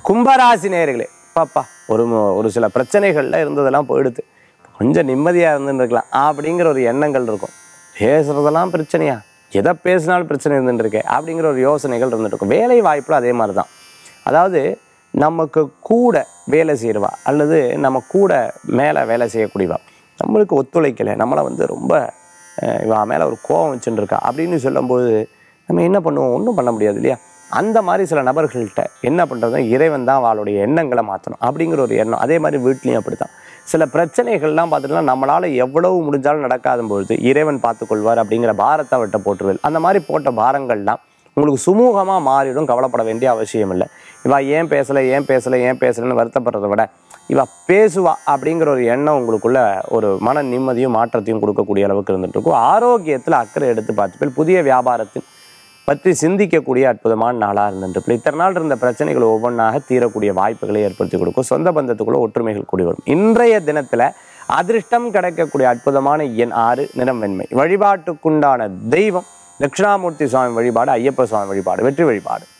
கும்பராசி நேயர்களே பாப்பா ஒரு மு- ஒரு சில பிரச்சனைகள்ல இருந்ததெல்லாம் போயிடுது கொஞ்சம் நிம்மதியாக இருந்துட்டு இருக்கலாம் அப்படிங்கிற ஒரு எண்ணங்கள் இருக்கும் பேசுறதெல்லாம் பிரச்சனையா எதை பேசினாலும் பிரச்சனை இருந்துட்டு இருக்கே அப்படிங்கிற ஒரு யோசனைகள் இருந்துட்டு இருக்கும் வேலை வாய்ப்புல அதே மாதிரி தான் அதாவது நமக்கு கூட வேலை செய்கிறவா அல்லது நம்ம கூட மேலே வேலை செய்யக்கூடியவா நம்மளுக்கு ஒத்துழைக்கலை நம்மளை வந்து ரொம்ப அஹ், இவா மேலே ஒரு கோவம் வச்சுட்டு இருக்கா அப்படின்னு சொல்லும்போது நம்ம என்ன பண்ணுவோம் ஒன்றும் பண்ண முடியாது இல்லையா அந்த மாதிரி சில நபர்கள்ட்ட என்ன பண்ணுறது இறைவன் தான் அவளுடைய எண்ணங்களை மாற்றணும் அப்படிங்கிற ஒரு எண்ணம் அதே மாதிரி வீட்லேயும் அப்படி தான் சில பிரச்சனைகள்லாம் பார்த்துட்டுனா நம்மளால் எவ்வளவு முடிஞ்சாலும் நடக்காத பொழுது இறைவன் பார்த்துக்கொள்வார் அப்படிங்கிற பாரத்தை அவர்கிட்ட போட்டுருவேன் அந்த மாதிரி போட்ட பாரங்கள்லாம் உங்களுக்கு சுமூகமாக மாறிடும் கவலைப்பட வேண்டிய அவசியம் இல்லை இவா ஏன் பேசலை ஏன் பேசலை ஏன் பேசலைன்னு வருத்தப்படுறதை விட இவ பேசுவா அப்படிங்கிற ஒரு எண்ணம் உங்களுக்குள்ள ஒரு மன நிம்மதியும் மாற்றத்தையும் கொடுக்கக்கூடிய அளவுக்கு இருந்துட்டு இருக்கும் ஆரோக்கியத்தில் அக்கறை எடுத்து பார்த்துப்பேன் புதிய வியாபாரத்தின் பற்றி சிந்திக்கக்கூடிய அற்புதமான நாளாக இருந்துட்டு இத்தனை நாள் இருந்த பிரச்சனைகள் ஒவ்வொன்றாக தீரக்கூடிய வாய்ப்புகளை ஏற்படுத்தி கொடுக்கும் சொந்த பந்தத்துக்குள்ள ஒற்றுமைகள் கூடி வரும் இன்றைய தினத்தில் அதிர்ஷ்டம் கிடைக்கக்கூடிய அற்புதமான எண் ஆறு நிறம் வெண்மை வழிபாட்டுக்குண்டான தெய்வம் தட்சிணாமூர்த்தி சுவாமி வழிபாடு ஐயப்ப சுவாமி வழிபாடு வெற்றி வழிபாடு